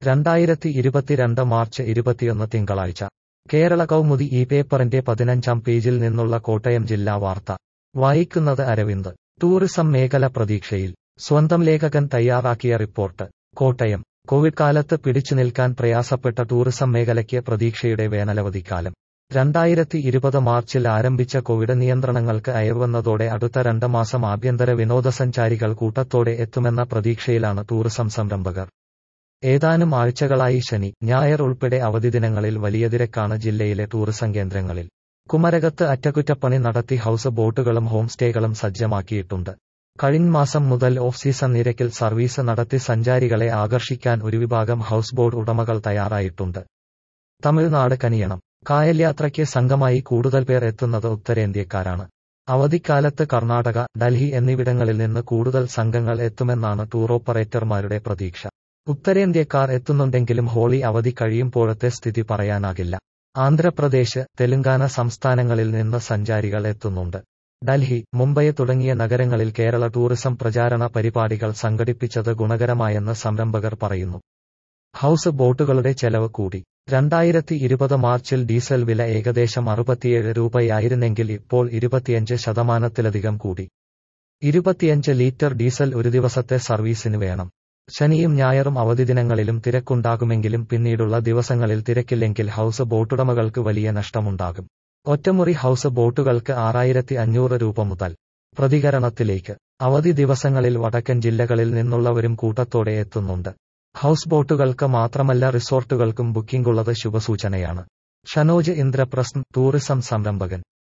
രണ്ടായിരത്തി ഇരുപത്തിരണ്ട് മാർച്ച് ഇരുപത്തിയൊന്ന് തിങ്കളാഴ്ച കേരള കൗമുദി ഈ പേപ്പറിന്റെ പതിനഞ്ചാം പേജിൽ നിന്നുള്ള കോട്ടയം ജില്ലാ വാർത്ത വായിക്കുന്നത് അരവിന്ദ് ടൂറിസം മേഖല പ്രതീക്ഷയിൽ സ്വന്തം ലേഖകൻ തയ്യാറാക്കിയ റിപ്പോർട്ട് കോട്ടയം കോവിഡ് കാലത്ത് പിടിച്ചുനിൽക്കാൻ പ്രയാസപ്പെട്ട ടൂറിസം മേഖലയ്ക്ക് പ്രതീക്ഷയുടെ വേനലവധിക്കാലം രണ്ടായിരത്തി ഇരുപത് മാർച്ചിൽ ആരംഭിച്ച കോവിഡ് നിയന്ത്രണങ്ങൾക്ക് അയവന്നതോടെ അടുത്ത രണ്ട് മാസം ആഭ്യന്തര വിനോദസഞ്ചാരികൾ കൂട്ടത്തോടെ എത്തുമെന്ന പ്രതീക്ഷയിലാണ് ടൂറിസം സംരംഭകർ ഏതാനും ആഴ്ചകളായി ശനി ഞായർ ഉൾപ്പെടെ അവധി ദിനങ്ങളിൽ വലിയ തിരക്കാണ് ജില്ലയിലെ ടൂറിസം കേന്ദ്രങ്ങളിൽ കുമരകത്ത് അറ്റകുറ്റപ്പണി നടത്തി ഹൌസ് ബോട്ടുകളും ഹോം സ്റ്റേകളും സജ്ജമാക്കിയിട്ടുണ്ട് കഴിഞ്ഞ മാസം മുതൽ ഓഫ് സീസൺ നിരക്കിൽ സർവീസ് നടത്തി സഞ്ചാരികളെ ആകർഷിക്കാൻ ഒരു വിഭാഗം ഹൌസ് ബോട്ട് ഉടമകൾ തയ്യാറായിട്ടുണ്ട് തമിഴ്നാട് കനിയണം കായൽ യാത്രയ്ക്ക് സംഘമായി കൂടുതൽ പേർ എത്തുന്നത് ഉത്തരേന്ത്യക്കാരാണ് അവധിക്കാലത്ത് കർണാടക ഡൽഹി എന്നിവിടങ്ങളിൽ നിന്ന് കൂടുതൽ സംഘങ്ങൾ എത്തുമെന്നാണ് ടൂർ ഓപ്പറേറ്റർമാരുടെ പ്രതീക്ഷ ഉത്തരേന്ത്യക്കാർ എത്തുന്നുണ്ടെങ്കിലും ഹോളി അവധി കഴിയുമ്പോഴത്തെ സ്ഥിതി പറയാനാകില്ല ആന്ധ്രാപ്രദേശ് തെലുങ്കാന സംസ്ഥാനങ്ങളിൽ നിന്ന് സഞ്ചാരികൾ എത്തുന്നുണ്ട് ഡൽഹി മുംബൈ തുടങ്ങിയ നഗരങ്ങളിൽ കേരള ടൂറിസം പ്രചാരണ പരിപാടികൾ സംഘടിപ്പിച്ചത് ഗുണകരമായെന്ന് സംരംഭകർ പറയുന്നു ഹൌസ് ബോട്ടുകളുടെ ചെലവ് കൂടി രണ്ടായിരത്തി ഇരുപത് മാർച്ചിൽ ഡീസൽ വില ഏകദേശം അറുപത്തിയേഴ് രൂപയായിരുന്നെങ്കിൽ ഇപ്പോൾ ഇരുപത്തിയഞ്ച് ശതമാനത്തിലധികം കൂടി ഇരുപത്തിയഞ്ച് ലിറ്റർ ഡീസൽ ഒരു ദിവസത്തെ സർവീസിന് വേണം ശനിയും ഞായറും അവധി ദിനങ്ങളിലും തിരക്കുണ്ടാകുമെങ്കിലും പിന്നീടുള്ള ദിവസങ്ങളിൽ തിരക്കില്ലെങ്കിൽ ഹൌസ് ബോട്ടുടമകൾക്ക് വലിയ നഷ്ടമുണ്ടാകും ഒറ്റമുറി ഹൌസ് ബോട്ടുകൾക്ക് ആറായിരത്തി അഞ്ഞൂറ് രൂപ മുതൽ പ്രതികരണത്തിലേക്ക് അവധി ദിവസങ്ങളിൽ വടക്കൻ ജില്ലകളിൽ നിന്നുള്ളവരും കൂട്ടത്തോടെ എത്തുന്നുണ്ട് ഹൌസ് ബോട്ടുകൾക്ക് മാത്രമല്ല റിസോർട്ടുകൾക്കും ബുക്കിംഗുള്ളത് ശുഭസൂചനയാണ് ഷനോജ് ഇന്ദ്രപ്രസ്ഥം ടൂറിസം സംരംഭകൻ